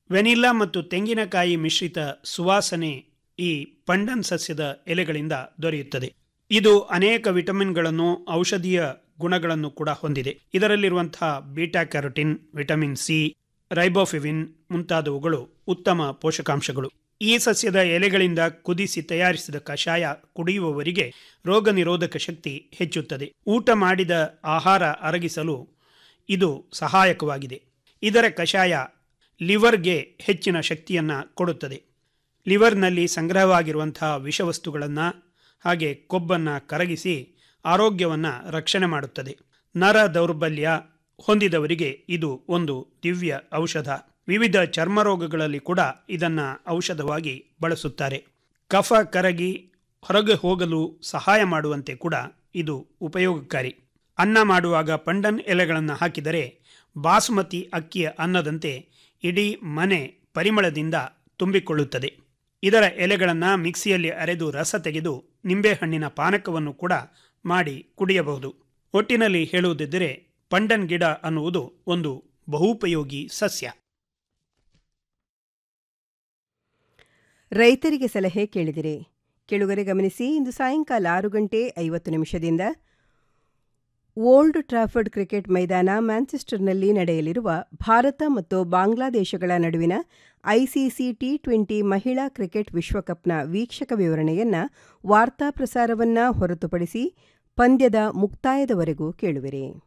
vanilla ಮತ್ತು ತೆಂಗಿನಕಾಯಿ ಮಿಶ್ರಿತ ಸುವಾಸನೆ ಈ ಪಂಡನ್ ಸಸ್ಯದ ಎಲೆಗಳಿಂದ ದೊರೆಯುತ್ತದೆ ಇದು ಅನೇಕ ವಿಟಮಿನ್ಗಳನ್ನು ಔಷಧೀಯ ಗುಣಗಳನ್ನು ಕೂಡ ಹೊಂದಿದೆ ಇದರಲ್ಲಿರುವಂತಹ beta carotene vitamin C riboflavin ಮುಂತಾದವುಗಳು ಉತ್ತಮ ಪೋಷಕಾಂಶಗಳು ಈ ಸಸ್ಯದ ಎಲೆಗಳಿಂದ ಕುದಿಸಿ ತಯಾರಿಸಿದ ಕಷಾಯ ಕುಡಿಯುವವರಿಗೆ ರೋಗ ನಿರೋಧಕ ಶಕ್ತಿ ಹೆಚ್ಚುತ್ತದೆ ಊಟ ಮಾಡಿದ ಆಹಾರ ಅರಗಿಸಲು ಇದು ಸಹಾಯಕವಾಗಿದೆ ಇದರ ಕಷಾಯ ಲಿವರ್ಗೆ ಹೆಚ್ಚಿನ ಶಕ್ತಿಯನ್ನು ಕೊಡುತ್ತದೆ ಲಿವರ್ನಲ್ಲಿ ಸಂಗ್ರಹವಾಗಿರುವಂತಹ ವಿಷವಸ್ತುಗಳನ್ನು ಹಾಗೆ ಕೊಬ್ಬನ್ನು ಕರಗಿಸಿ ಆರೋಗ್ಯವನ್ನು ರಕ್ಷಣೆ ಮಾಡುತ್ತದೆ ನರ ದೌರ್ಬಲ್ಯ ಹೊಂದಿದವರಿಗೆ ಇದು ಒಂದು ದಿವ್ಯ ಔಷಧ ವಿವಿಧ ಚರ್ಮ ರೋಗಗಳಲ್ಲಿ ಕೂಡ ಇದನ್ನು ಔಷಧವಾಗಿ ಬಳಸುತ್ತಾರೆ ಕಫ ಕರಗಿ ಹೊರಗೆ ಹೋಗಲು ಸಹಾಯ ಮಾಡುವಂತೆ ಕೂಡ ಇದು ಉಪಯೋಗಕಾರಿ ಅನ್ನ ಮಾಡುವಾಗ ಪಂಡನ್ ಎಲೆಗಳನ್ನು ಹಾಕಿದರೆ ಬಾಸುಮತಿ ಅಕ್ಕಿಯ ಅನ್ನದಂತೆ ಇಡೀ ಮನೆ ಪರಿಮಳದಿಂದ ತುಂಬಿಕೊಳ್ಳುತ್ತದೆ ಇದರ ಎಲೆಗಳನ್ನು ಮಿಕ್ಸಿಯಲ್ಲಿ ಅರೆದು ರಸ ತೆಗೆದು ನಿಂಬೆಹಣ್ಣಿನ ಪಾನಕವನ್ನು ಕೂಡ ಮಾಡಿ ಕುಡಿಯಬಹುದು ಒಟ್ಟಿನಲ್ಲಿ ಹೇಳುವುದಿದ್ದರೆ ಪಂಡನ್ ಗಿಡ ಅನ್ನುವುದು ಒಂದು ಬಹುಪಯೋಗಿ ಸಸ್ಯ ರೈತರಿಗೆ ಸಲಹೆ ಕೇಳಿದಿರಿ ಕೆಳುಗರೆ ಗಮನಿಸಿ ಇಂದು ಸಾಯಂಕಾಲ ಆರು ಗಂಟೆ ಐವತ್ತು ನಿಮಿಷದಿಂದ ಓಲ್ಡ್ ಟ್ರಾಫರ್ಡ್ ಕ್ರಿಕೆಟ್ ಮೈದಾನ ಮ್ಯಾಂಚೆಸ್ಟರ್ನಲ್ಲಿ ನಡೆಯಲಿರುವ ಭಾರತ ಮತ್ತು ಬಾಂಗ್ಲಾದೇಶಗಳ ನಡುವಿನ ಐಸಿಸಿ ಟಿ ಟ್ವೆಂಟಿ ಮಹಿಳಾ ಕ್ರಿಕೆಟ್ ವಿಶ್ವಕಪ್ನ ವೀಕ್ಷಕ ವಿವರಣೆಯನ್ನ ವಾರ್ತಾ ಪ್ರಸಾರವನ್ನ ಹೊರತುಪಡಿಸಿ ಪಂದ್ಯದ ಮುಕ್ತಾಯದವರೆಗೂ ಕೇಳುವಿರಿ